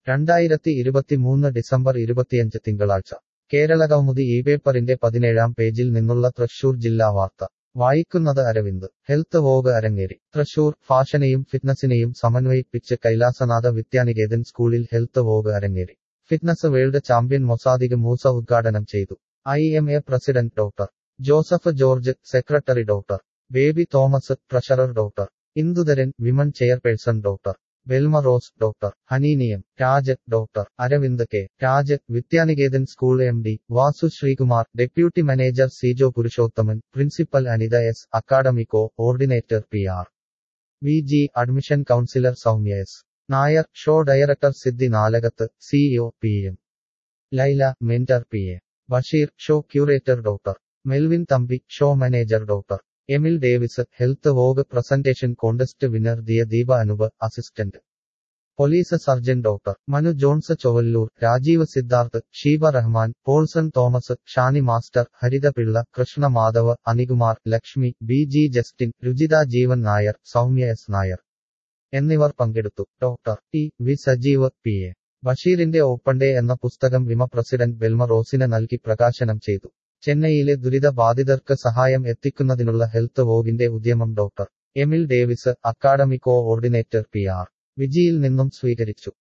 രണ്ടായിരത്തി ഇരുപത്തിമൂന്ന് ഡിസംബർ ഇരുപത്തിയഞ്ച് തിങ്കളാഴ്ച കേരള കൗമുദി ഈ പേപ്പറിന്റെ പതിനേഴാം പേജിൽ നിന്നുള്ള തൃശൂർ ജില്ലാ വാർത്ത വായിക്കുന്നത് അരവിന്ദ് ഹെൽത്ത് വോഗ് അരങ്ങേറി തൃശൂർ ഫാഷനെയും ഫിറ്റ്നസിനെയും സമന്വയിപ്പിച്ച് കൈലാസനാഥ വിദ്യാനികേതൻ സ്കൂളിൽ ഹെൽത്ത് വോഗ് അരങ്ങേറി fitness world champion Mosadiq Moosa ഉദ്ഘാടനം ചെയ്തു I M A president doctor Joseph George secretary doctor Baby Thomas treasurer doctor Indudharan women chairperson doctor Belma Rose doctor ഹനീനിയം Raj doctor Aravind K Raj Vidyanikethan school M D Vasu Sreekumar deputy manager Sijo Purushothaman principal Anitha S academic coordinator P R V G admission counsellor Soumya S Nair show director Siddhi Nalakath CEO P M Laila mentor P A Basheer show curator doctor Melvin Thampi show manager doctor Emil Davis health vogue presentation contest winner Diya Deepa Anoop assistant police surgeon doctor Manu Johns Chovalloor Rajeev Siddharth Sheeba Rahman Polson Thomas Shani master Haritha Pillai Krishna Madhav Anikumar Lakshmi B G Justin Ruchitha Jeevan Nair Soumya S Nair എന്നിവർ പങ്കെടുത്തു doctor T V Sajeev P A ബഷീറിന്റെ open day എന്ന പുസ്തകം വിമ president ബെൽമ റോസിന് നൽകി പ്രകാശനം ചെയ്തു ചെന്നൈയിലെ ദുരിത ബാധിതർക്ക് സഹായം എത്തിക്കുന്നതിനുള്ള ഹെൽത്ത് വോഗിന്റെ ഉദ്യമം doctor Emil Davis academy coordinator P R വിജിയിൽ നിന്നും സ്വീകരിച്ചു